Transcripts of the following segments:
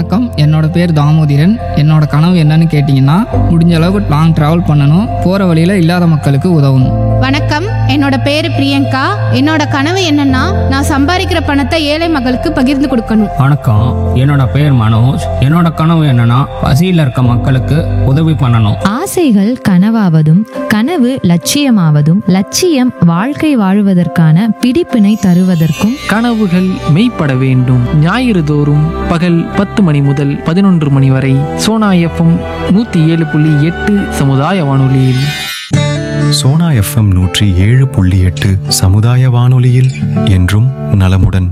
வணக்கம் என்னோட பேர் தாமோதிரன் என்னோட கனவு என்னன்னு கேட்டிங்கன்னா முடிஞ்ச அளவுக்கு லாங் ட்ராவல் பண்ணணும் போகிற வழியில் இல்லாத மக்களுக்கு உதவணும் வணக்கம் என்னோட பேரு பிரியங்கா என்னோட கனவு என்னன்னா நான் சம்பாதிக்கிற பணத்தை ஏழை மக்களுக்கு பகிர்ந்து கொடுக்கணும் வணக்கம் என்னோட பேர் மனோஜ் என்னோட கனவு என்னன்னா பசியில் இருக்க மக்களுக்கு உதவி பண்ணணும் ஆசைகள் கனவாவதும் கனவு லட்சியமாவதும் லட்சியம் வாழ்க்கை வாழுவதற்கான பிடிப்பினை தருவதற்கும் கனவுகள் மெய்ப்பட வேண்டும் ஞாயிறு தோறும் பகல் பத்து மணி முதல் பதினொன்று மணி வரை சோனா எஃப்எம் நூற்றி ஏழு புள்ளி எட்டு சமுதாய வானொலியில் சோனா எஃப்எம் நூற்றி ஏழு புள்ளி எட்டு சமுதாய வானொலியில் என்றும் நலமுடன்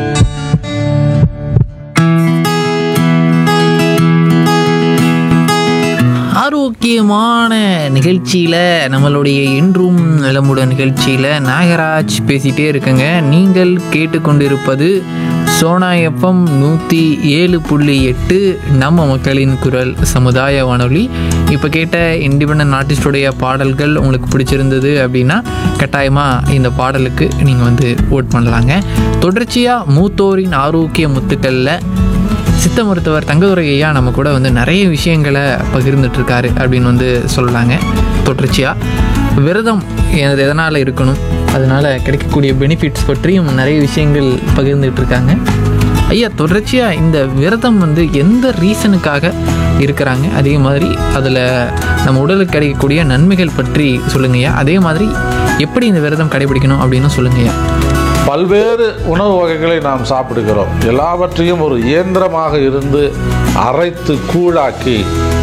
ஆரோக்கியமான நிகழ்ச்சியில் நம்மளுடைய என்றும் நலமுடன் நிகழ்ச்சியில் நாகராஜ் பேசிகிட்டே இருக்கங்க நீங்கள் கேட்டுக்கொண்டிருப்பது சோனா எஃப்எம் நூற்றி ஏழு புள்ளி எட்டு நம்ம மக்களின் குரல் சமுதாய வானொலி இப்போ கேட்ட இண்டிபெண்ட் ஆர்டிஸ்டுடைய பாடல்கள் உங்களுக்கு பிடிச்சிருந்தது அப்படின்னா கட்டாயமாக இந்த பாடலுக்கு நீங்கள் வந்து ஓட் பண்ணலாங்க தொடர்ச்சியாக மூத்தோரின் ஆரோக்கிய முத்துக்களில் சித்த மருத்துவர் தங்கதுரை ஐயா நம்ம கூட வந்து நிறைய விஷயங்களை பகிர்ந்துட்டு இருக்காரு அப்படின்னு வந்து சொல்லலாங்க தொடர்ச்சியாக விரதம் எது- எதனால் இருக்கணும் அதனால் கிடைக்கக்கூடிய பெனிஃபிட்ஸ் பற்றியும் நிறைய விஷயங்கள் பகிர்ந்துட்டு இருக்காங்க ஐயா தொடர்ச்சியாக இந்த விரதம் வந்து எந்த ரீசனுக்காக இருக்கிறாங்க அதே மாதிரி அதில் நம்ம உடலுக்கு கிடைக்கக்கூடிய நன்மைகள் பற்றி சொல்லுங்கய்யா அதே மாதிரி எப்படி இந்த விரதம் கடைபிடிக்கணும் அப்படின்னு சொல்லுங்கய்யா பல்வேறு உணவு வகைகளை நாம் சாப்பிடுகிறோம் எல்லாவற்றையும் ஒரு இயந்திரமாக இருந்து அரைத்து கூழாக்கி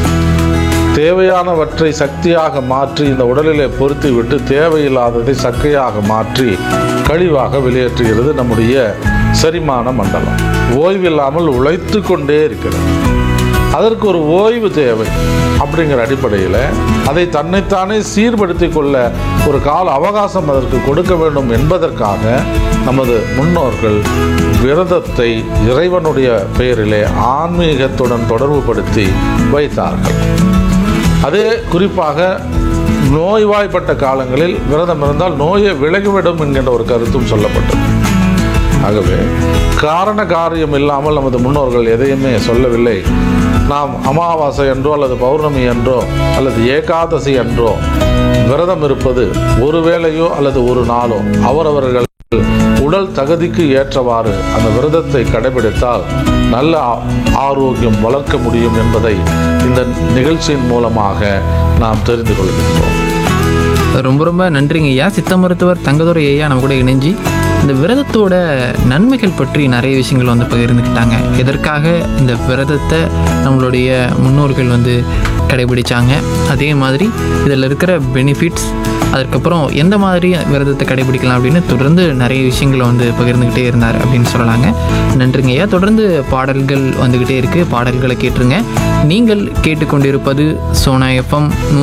தேவையானவற்றை சக்தியாக மாற்றி இந்த உடலிலே பொருத்தி விட்டு தேவையில்லாததை சக்கையாக மாற்றி கழிவாக வெளியேற்றுகிறது நம்முடைய செரிமான மண்டலம் ஓய்வில்லாமல் உழைத்து கொண்டே இருக்கிறது அதற்கு ஒரு ஓய்வு தேவை அப்படிங்கிற அடிப்படையில் அதை தன்னைத்தானே சீர்படுத்தி கொள்ள ஒரு கால அவகாசம் அதற்கு கொடுக்க வேண்டும் என்பதற்காக நமது முன்னோர்கள் விரதத்தை இறைவனுடைய பெயரிலே ஆன்மீகத்துடன் தொடர்புபடுத்தி வைத்தார்கள் அதே குறிப்பாக நோய்வாய்ப்பட்ட காலங்களில் விரதம் இருந்தால் நோயை விலகிவிடும் என்கின்ற ஒரு கருத்தும் சொல்லப்பட்டது ஆகவே காரண காரியம் இல்லாமல் நமது முன்னோர்கள் எதையுமே சொல்லவில்லை நாம் அமாவாசை என்றோ அல்லது பௌர்ணமி என்றோ அல்லது ஏகாதசி என்றோ விரதம் இருப்பது ஒரு வேளையோ அல்லது ஒரு நாளோ அவரவர்கள் உடல் தகுதிக்கு ஏற்றவாறு அந்த விரதத்தை கடைபிடித்தால் நல்ல ஆ- ஆரோக்கியம் வளர்க்க முடியும் என்பதை இந்த நிகழ்ச்சியின் மூலமாக நாம் தெரிந்து கொள்கின்றோம் ரொம்ப ரொம்ப நன்றிங்க ஐயா சித்த மருத்துவர் தங்கதுரை ஐயா நம்ம கூட இணைஞ்சு இந்த விரதத்தோட நன்மைகள் பற்றி நிறைய விஷயங்கள் வந்து பகிர்ந்துக்கிட்டாங்க எதற்காக இந்த விரதத்தை நம்மளுடைய முன்னோர்கள் வந்து கடைபிடிச்சாங்க அதே மாதிரி இதில் இருக்கிற பெனிஃபிட்ஸ் அதுக்கப்புறம் எந்த மாதிரி விரதத்தை கடைபிடிக்கலாம் அப்படின்னு தொடர்ந்து நிறைய விஷயங்களை வந்து பகிர்ந்துக்கிட்டே இருந்தார் அப்படின்னு சொல்லலாங்க நன்றிங்க ஐயா தொடர்ந்து பாடல்கள் வந்துக்கிட்டே இருக்குது பாடல்களை கேட்டுருங்க நீங்கள் கேட்டுக்கொண்டிருப்பது சோனா எஃப்எம்